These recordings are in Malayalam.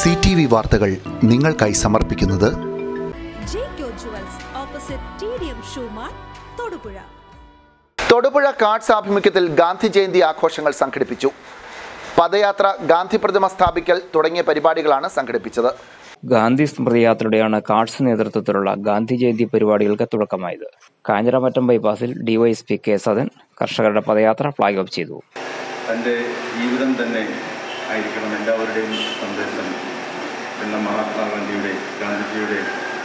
സി ടി വി വാർത്തകൾ നിങ്ങൾക്കായി സമർപ്പിക്കുന്നത് Jaico jewels opposite T D M Shoemart Thodupuzha Thodupuzha Cards ആഭിമുഖ്യത്തിൽ ഗാന്ധി ജയന്തി ആഘോഷങ്ങൾ സംഘടിപ്പിച്ചു പദയാത്ര ഗാന്ധി പ്രതിമ സ്ഥാപിക്കൽ തുടങ്ങിയ പരിപാടികളാണ് സംഘടിപ്പിച്ചത് ഗാന്ധി സ്മൃതിയാത്രയുടെയാണ് കാർഡ്സ് നേതൃത്വത്തിലുള്ള ഗാന്ധി ജയന്തി പരിപാടികൾക്ക് തുടക്കമായത് കാഞ്ഞിരമറ്റം ബൈപ്പാസിൽ ഡിവൈഎസ്പി കെ സദൻ കർഷകരുടെ പദയാത്ര ഫ്ളാഗ് ഓഫ് ചെയ്തു തൻ്റെ ജീവിതം തന്നെ ആയിരിക്കണം എല്ലാവരുടെയും സന്ദേശം എന്ന മഹാത്മാഗാന്ധിയുടെ ഗാന്ധിജിയുടെ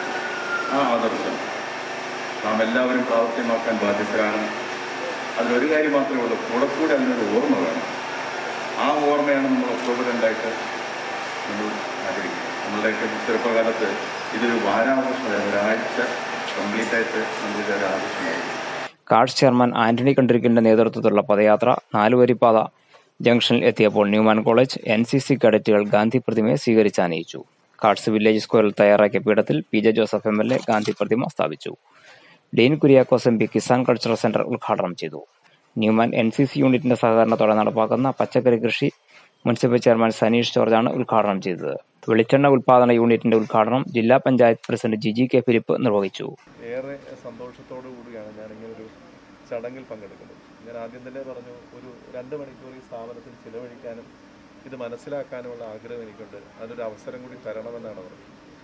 ആ ആദർശം നാം എല്ലാവരും പ്രാവർത്തികമാക്കാൻ ബാധ്യസ്ഥരാണ് അതിലൊരു കാര്യം മാത്രമേ ഉള്ളൂ കൂടെ കൂടെ അതിനൊരു ഓർമ്മ വേണം ആ ഓർമ്മയാണ് നമ്മൾ ഒക്ടോബർ രണ്ടായിട്ട് നമ്മൾ ആചരിക്കുന്നത് നമ്മളുടെയൊക്കെ ചെറുപ്പകാലത്ത് ഇതൊരു വാരാഘോഷമായിരുന്നു ഒരാഴ്ച കംപ്ലീറ്റ് ആയിട്ട് നമ്മളിത് ഒരു ആഘോഷമായിരുന്നു കാർഡ്സ് ചെയർമാൻ ആന്റണി കണ്ടിരിക്കലിന്റെ നേതൃത്വത്തിലുള്ള പദയാത്ര നാലുവരിപ്പാത ജംഗ്ഷനിൽ എത്തിയപ്പോൾ Newman College N C C കേഡറ്റുകൾ ഗാന്ധി പ്രതിമയെ സ്വീകരിച്ചാനയിച്ചു കാർഡ്സ് വില്ലേജ് സ്ക്വയറിൽ തയ്യാറാക്കിയ പീഠത്തിൽ P J Joseph M L A Gandhi പ്രതിമ സ്ഥാപിച്ചു Dean Kuriakose M P Kisan cultural centre ഉദ്ഘാടനം ചെയ്തു ന്യൂമാൻ എൻ സി സി യൂണിറ്റിന്റെ സഹകരണത്തോടെ നടപ്പാക്കുന്ന പച്ചക്കറി കൃഷി മുനിസിപ്പൽ ചെയർമാൻ സനീഷ് ജോർജാണ് ഉദ്ഘാടനം ചെയ്തത് വെളിച്ചെണ്ണ ഉൽപാദന യൂണിറ്റിന്റെ ഉദ്ഘാടനം ജില്ലാ പഞ്ചായത്ത് പ്രസിഡന്റ് ജിജി കെ ഫിലിപ്പ് നിർവഹിച്ചു ഏറെ സന്തോഷത്തോടു കൂടിയാണ് ഞാൻ ഇങ്ങനെ ഒരു ചടങ്ങിൽ പങ്കെടുക്കുന്നത് ഞാൻ ആദ്യം തന്നെ പറഞ്ഞു ഒരു രണ്ട് മണിക്കൂർ ഈ സ്ഥാപനത്തിൽ ചിലവഴിക്കാനും ഇത് മനസ്സിലാക്കാനുമുള്ള ആഗ്രഹം എനിക്കുണ്ട് അതിനൊരു അവസരം കൂടി തരണമെന്നാണ് പറഞ്ഞത്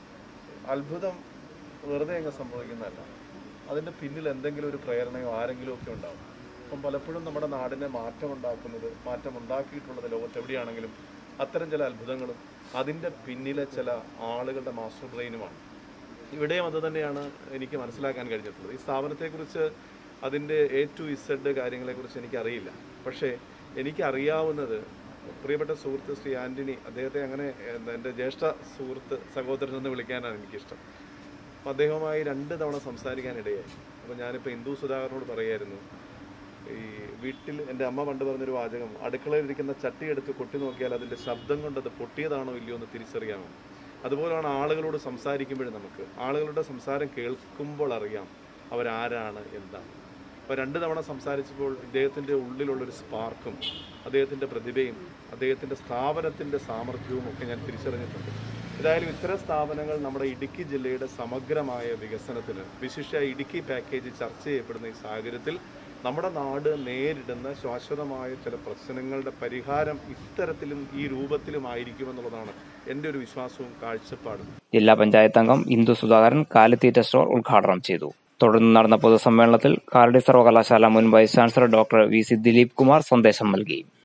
അത്ഭുതം വെറുതെ അങ്ങ് സംഭവിക്കുന്നതല്ല അതിൻ്റെ പിന്നിൽ എന്തെങ്കിലും ഒരു പ്രേരണയോ ആരെങ്കിലും ഒക്കെ ഉണ്ടാവും അപ്പം പലപ്പോഴും നമ്മുടെ നാടിനെ മാറ്റമുണ്ടാക്കുന്നത് മാറ്റമുണ്ടാക്കിയിട്ടുള്ളത് ലോകത്ത് എവിടെയാണെങ്കിലും അത്തരം ചില അത്ഭുതങ്ങളും അതിൻ്റെ പിന്നിലെ ചില ആളുകളുടെ മാസ്റ്റർ ബ്രെയിനുമാണ് ഇവിടെയും അത് തന്നെയാണ് എനിക്ക് മനസ്സിലാക്കാൻ കഴിഞ്ഞിട്ടുള്ളത് ഈ സ്ഥാപനത്തെക്കുറിച്ച് അതിൻ്റെ എ ടു ഇസഡ് കാര്യങ്ങളെക്കുറിച്ച് എനിക്കറിയില്ല പക്ഷേ എനിക്കറിയാവുന്നത് പ്രിയപ്പെട്ട സുഹൃത്ത് ശ്രീ ആൻ്റണി അദ്ദേഹത്തെ അങ്ങനെ എന്താ, എൻ്റെ ജ്യേഷ്ഠ സുഹൃത്ത് സഹോദരൻ എന്ന് വിളിക്കാനാണ് എനിക്കിഷ്ടം അപ്പോൾ അദ്ദേഹവുമായി രണ്ട് തവണ സംസാരിക്കാനിടയായി അപ്പോൾ ഞാനിപ്പോൾ ഇന്ദു സുധാകരനോട് പറയായിരുന്നു ഈ വീട്ടിൽ എൻ്റെ അമ്മ പണ്ട് പറഞ്ഞൊരു വാചകം അടുക്കളയിൽ ഇരിക്കുന്ന ചട്ടി എടുത്ത് കൊട്ടി നോക്കിയാൽ അതിൻ്റെ ശബ്ദം കൊണ്ട് അത് പൊട്ടിയതാണോ ഇല്ലയോ എന്ന് തിരിച്ചറിയാമോ അതുപോലെയാണ് ആളുകളോട് സംസാരിക്കുമ്പോഴും നമുക്ക് ആളുകളുടെ സംസാരം കേൾക്കുമ്പോൾ അറിയാം അവരാരാണ് എന്താണ് അപ്പോൾ രണ്ട് തവണ സംസാരിച്ചപ്പോൾ ഇദ്ദേഹത്തിൻ്റെ ഉള്ളിലുള്ളൊരു സ്പാർക്കും അദ്ദേഹത്തിൻ്റെ പ്രതിഭയും അദ്ദേഹത്തിൻ്റെ സ്ഥാപനത്തിൻ്റെ സാമർഥ്യവും ഒക്കെ ഞാൻ തിരിച്ചറിഞ്ഞിട്ടുണ്ട് ഏതായാലും ഇത്തരം സ്ഥാപനങ്ങൾ നമ്മുടെ ഇടുക്കി ജില്ലയുടെ സമഗ്രമായ വികസനത്തിന് വിശിഷ്ട ഇടുക്കി പാക്കേജ് ചർച്ച ചെയ്യപ്പെടുന്ന ഈ സാഹചര്യത്തിൽ നമ്മുടെ നാട് നേരിടുന്ന ശാശ്വതമായ ചില പ്രശ്നങ്ങളുടെ പരിഹാരം ഇത്തരത്തിലും ഈ രൂപത്തിലുമായിരിക്കുമെന്നുള്ളതാണ് എൻ്റെ ഒരു വിശ്വാസവും കാഴ്ചപ്പാടും ജില്ലാ പഞ്ചായത്ത് അംഗം ഇന്ദു സുധാകരൻ കാലിത്തീറ്റ സ്റ്റോർ ഉദ്ഘാടനം ചെയ്തു തുടർന്ന് നടന്ന പൊതുസമ്മേളനത്തിൽ കാലടി സർവകലാശാല മുൻ vice chancellor doctor V C Dileep Kumar സന്ദേശം നൽകി